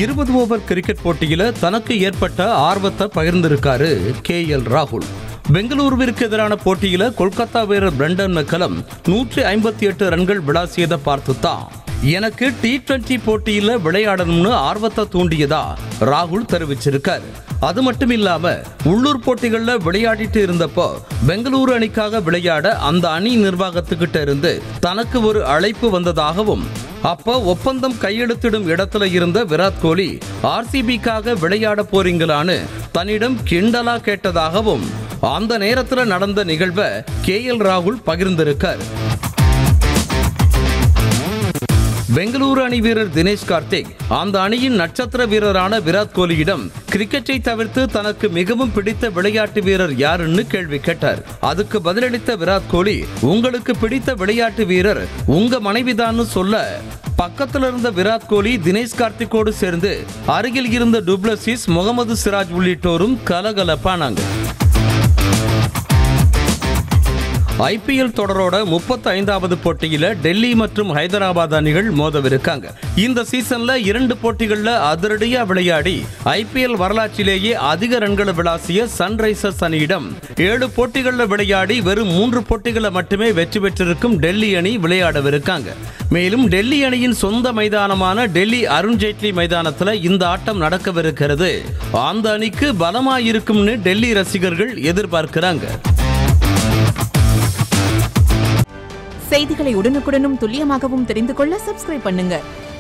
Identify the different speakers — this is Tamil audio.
Speaker 1: இருபது ஓவர் கிரிக்கெட் போட்டியில தனக்கு ஏற்பட்ட ஆர்வத்தை பகிர்ந்திருக்காரு கே எல் ராகுல் பெங்களூருவிற்கு எதிரான போட்டியில கொல்கத்தா வீரர் பிரண்டன் மெக்கலம் நூற்றி ஐம்பத்தி எட்டு ரன்கள் விளாசியதை பார்த்து தான் எனக்கு டி டுவெண்டி போட்டியில விளையாடணும்னு ஆர்வத்தை தூண்டியதா ராகுல் தெரிவிச்சிருக்காரு அது மட்டும் இல்லாம உள்ளூர் போட்டிகள்ல விளையாடிட்டு இருந்தப்போ பெங்களூரு அணிக்காக விளையாட அந்த அணி நிர்வாகத்துக்கிட்ட இருந்து தனக்கு ஒரு அழைப்பு வந்ததாகவும் அப்ப ஒப்பந்தம் கையெழுத்திடும் இடத்துல இருந்த விராட் கோலி ஆர்சிபிக்காக விளையாட போறீங்களான்னு தன்னிடம் கிண்டலா கேட்டதாகவும் அந்த நேரத்துல நடந்த நிகழ்வை கே எல் ராகுல் பகிர்ந்திருக்கார் பெங்களூரு அணி வீரர் தினேஷ் கார்த்திக் அந்த அணியின் நட்சத்திர வீரரான விராட் கோலியிடம் கிரிக்கெட்டை தவிர்த்து தனக்கு மிகவும் பிடித்த விளையாட்டு வீரர் யாருன்னு கேள்வி கேட்டார் அதுக்கு பதிலளித்த விராட் கோலி உங்களுக்கு பிடித்த விளையாட்டு வீரர் உங்க மனைவிதான்னு சொல்ல பக்கத்துல இருந்த விராட் கோலி தினேஷ் கார்த்திக்கோடு சேர்ந்து அருகில் இருந்த டுப்ளசிஸ் முகமது சிராஜ் உள்ளிட்டோரும் கலகலப்பானாங்க ஐபிஎல் தொடரோட முப்பத்தி ஐந்தாவது போட்டியில டெல்லி மற்றும் ஹைதராபாத் அணிகள் மோதவிருக்காங்க இந்த சீசன்ல இரண்டு போட்டிகள்ல அதிரடியா விளையாடி ஐபிஎல் வரலாற்றிலேயே அதிக ரன்களை விளாசிய சன்ரைசர்ஸ் அணியிடம் ஏழு போட்டிகள்ல விளையாடி வெறும் மூன்று போட்டிகளை மட்டுமே வெற்றி பெற்றிருக்கும் டெல்லி அணி விளையாடவிருக்காங்க மேலும் டெல்லி அணியின் சொந்த மைதானமான டெல்லி அருண்ஜேட்லி மைதானத்துல இந்த ஆட்டம் நடக்கவிருக்கிறது அந்த அணிக்கு பலமாயிருக்கும்னு டெல்லி ரசிகர்கள் எதிர்பார்க்கிறாங்க
Speaker 2: செய்திகளை உடனுக்குடனும் துல்லியமாகவும் தெரிந்து கொள்ள சப்ஸ்கிரைப் பண்ணுங்க